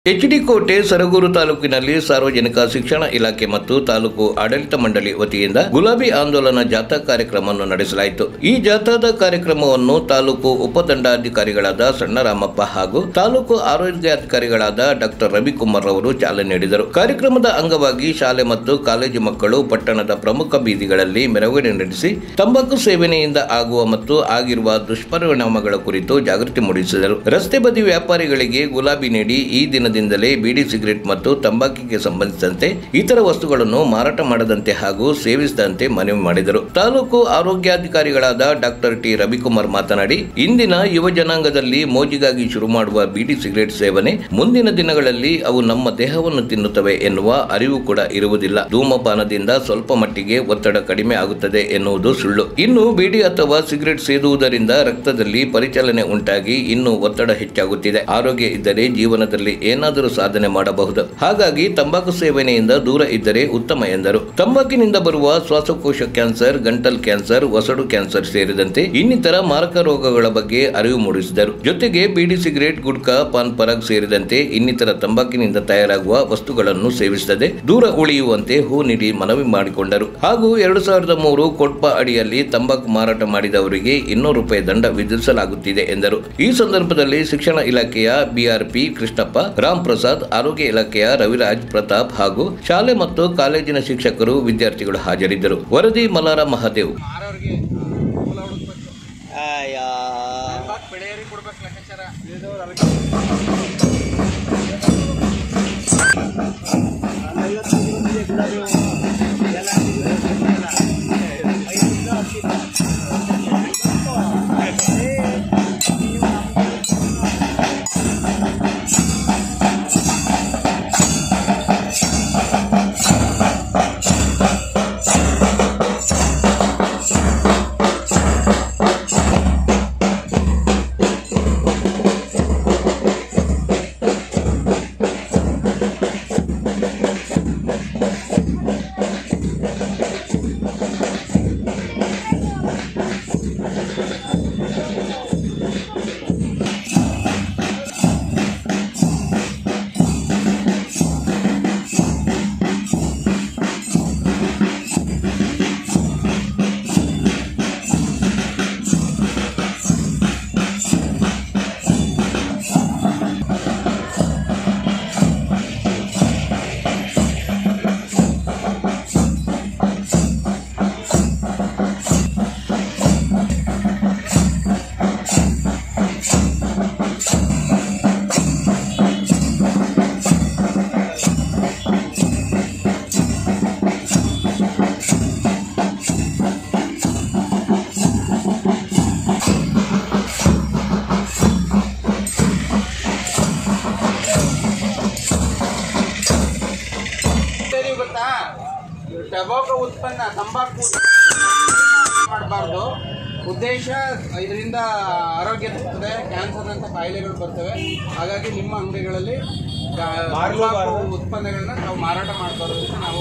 HD ಕೋಟೆ ಸರಗೂರು ತಾಲೂಕಿನಲ್ಲಿ ಸಾರ್ವಜನಿಕ ಶಿಕ್ಷಣ ಇಲಾಖೆ ಮತ್ತು ತಾಲೂಕು ಆಡಳಿತ ಮಂಡಳಿ ವತಿಯಿಂದ ಗುಲಾಬಿ ಆಂದೋಲನ ಜಾಥಾ ಕಾರ್ಯಕ್ರಮವನ್ನು ನಡೆಸಲಾಯಿತು ಈ ಜಾಥಾದ ಕಾರ್ಯಕ್ರಮವನ್ನು ತಾಲೂಕು ಉಪದಂಡಾಧಿಕಾರಿಗಳಾದ ಸಣ್ಣರಾಮಪ್ಪ ಹಾಗೂ ತಾಲೂಕು ಆರೋಗ್ಯಾಧಿಕಾರಿಗಳಾದ ಡಾಕ್ಟರ್ ರವಿಕುಮಾರ್ ಅವರು ಚಾಲನೆ ನೀಡಿದರು ಕಾರ್ಯಕ್ರಮದ ಅಂಗವಾಗಿ ಶಾಲೆ ಮತ್ತು ಕಾಲೇಜು ಮಕ್ಕಳು ಪಟ್ಟಣದ ಪ್ರಮುಖ ಬೀದಿಗಳಲ್ಲಿ ಮೆರವಣಿಗೆ ನಡೆಸಿ ತಂಬಾಕು ಸೇವನೆಯಿಂದ ಆಗುವ ಮತ್ತು ಆಗಿರುವ ದುಷ್ಪರಿಣಾಮಗಳ ಕುರಿತು ಜಾಗೃತಿ ಮೂಡಿಸಿದರು ರಸ್ತೆ ಬದಿ ವ್ಯಾಪಾರಿಗಳಿಗೆ ಗುಲಾಬಿ ನೀಡಿ ಈ ದಿನದಿಂದಲೇ ಬೀಡಿ ಸಿಗರೆಟ್ ಮತ್ತು ತಂಬಾಕಿಗೆ ಸಂಬಂಧಿಸಿದಂತೆ ಇತರ ವಸ್ತುಗಳನ್ನು ಮಾರಾಟ ಮಾಡದಂತೆ ಹಾಗೂ ಸೇವಿಸದಂತೆ ಮನವಿ ಮಾಡಿದರು ತಾಲೂಕು ಆರೋಗ್ಯಾಧಿಕಾರಿಗಳಾದ ಡಾಕ್ಟರ್ ಟಿ ರವಿಕುಮಾರ್ ಮಾತನಾಡಿ ಇಂದಿನ ಯುವ ಜನಾಂಗದಲ್ಲಿ ಮೋಜಿಗಾಗಿ ಶುರು ಮಾಡುವ ಬೀಡಿ ಸಿಗರೆಟ್ ಸೇವನೆ ಮುಂದಿನ ದಿನಗಳಲ್ಲಿ ಅವು ನಮ್ಮ ದೇಹವನ್ನು ತಿನ್ನುತ್ತವೆ ಎನ್ನುವ ಅರಿವು ಕೂಡ ಇರುವುದಿಲ್ಲ ಧೂಮಪಾನದಿಂದ ಸ್ವಲ್ಪ ಮಟ್ಟಿಗೆ ಒತ್ತಡ ಕಡಿಮೆ ಆಗುತ್ತದೆ ಎನ್ನುವುದು ಸುಳ್ಳು ಇನ್ನು ಬೀಡಿ ಅಥವಾ ಸಿಗರೆಟ್ ಸೇದುವುದರಿಂದ ರಕ್ತದಲ್ಲಿ ಪರಿಚಲನೆ ಉಂಟಾಗಿ ಇನ್ನು ಒತ್ತಡ ಹೆಚ್ಚಾಗುತ್ತಿದೆ ಆರೋಗ್ಯ ಇದ್ದರೆ ಜೀವನದಲ್ಲಿ ಏನಾದರೂ ಸಾಧನೆ ಮಾಡಬಹುದು ಹಾಗಾಗಿ ತಂಬಾಕು ಸೇವನೆಯಿಂದ ದೂರ ಇದ್ದರೆ ಉತ್ತಮ ಎಂದರು ತಂಬಾಕಿನಿಂದ ಬರುವ ಶ್ವಾಸಕೋಶ ಕ್ಯಾನ್ಸರ್ ಗಂಟಲ್ ಕ್ಯಾನ್ಸರ್ ಒಸಡು ಕ್ಯಾನ್ಸರ್ ಸೇರಿದಂತೆ ಇನ್ನಿತರ ಮಾರಕ ರೋಗಗಳ ಬಗ್ಗೆ ಅರಿವು ಮೂಡಿಸಿದರು ಜೊತೆಗೆ ಬೀಡಿ ಸಿಗರೆಟ್ ಗುಡ್ಕಾ ಪಾನ್ ಪರಾಗ್ ಸೇರಿದಂತೆ ಇನ್ನಿತರ ತಂಬಾಕಿನಿಂದ ತಯಾರಾಗುವ ವಸ್ತುಗಳನ್ನು ಸೇವಿಸದೆ ದೂರ ಉಳಿಯುವಂತೆ ಹೂ ನೀಡಿ ಮನವಿ ಮಾಡಿಕೊಂಡರು ಹಾಗೂ ಎರಡು ಸಾವಿರದ ಮೂರು ಕೊಟ್ಪ ಅಡಿಯಲ್ಲಿ ತಂಬಾಕು ಮಾರಾಟ ಮಾಡಿದವರಿಗೆ ಇನ್ನೂರು ರೂಪಾಯಿ ದಂಡ ವಿಧಿಸಲಾಗುತ್ತಿದೆ ಎಂದರು ಈ ಸಂದರ್ಭದಲ್ಲಿ ಶಿಕ್ಷಣ ಇಲಾಖೆಯ ಬಿಆರ್ಪಿ ಕೃಷ್ಣಪ್ಪ ರಾಮ್ ಪ್ರಸಾದ್ ಆರೋಗ್ಯ ಇಲಾಖೆಯ ರವಿರಾಜ್ ಪ್ರತಾಪ್ ಹಾಗೂ ಶಾಲೆ ಮತ್ತು ಕಾಲೇಜಿನ ಶಿಕ್ಷಕರು ವಿದ್ಯಾರ್ಥಿಗಳು ಹಾಜರಿದ್ದರು ವರದಿ ಮಲಾರ ಮಹಾದೇವ್ ಮಾರೋರ್ಗೆ ಮೂಲ ಹುಡುಕ್ಬೇಕು ಅಯ್ಯೋ ತಂಬಾಕ್ ಬೆಳೆಯೋರಿಗೆ ಕೊಡ್ಬೇಕು ಲೆಕ್ಕಾಚಾರ ನೀವು ಗೊತ್ತಾ ಟೊಬಾಕೋ ಉತ್ಪನ್ನ ತಂಬಾಕು ಮಾಡಬಾರ್ದು ಉದ್ದೇಶ ಇದರಿಂದ ಆರೋಗ್ಯ ತಪ್ಪುತ್ತದೆ ಕ್ಯಾನ್ಸರ್ ಅಂತ ಕಾಯಿಲೆಗಳು ಬರ್ತವೆ ಹಾಗಾಗಿ ನಿಮ್ಮ ಅಂಗಡಿಗಳಲ್ಲಿ ಗ- ತಂಬಾಕು ಉತ್ಪನ್ನಗಳನ್ನ ನಾವು ಮಾರಾಟ ಮಾಡಬಾರ್ದು ಅಂತ ನಾವು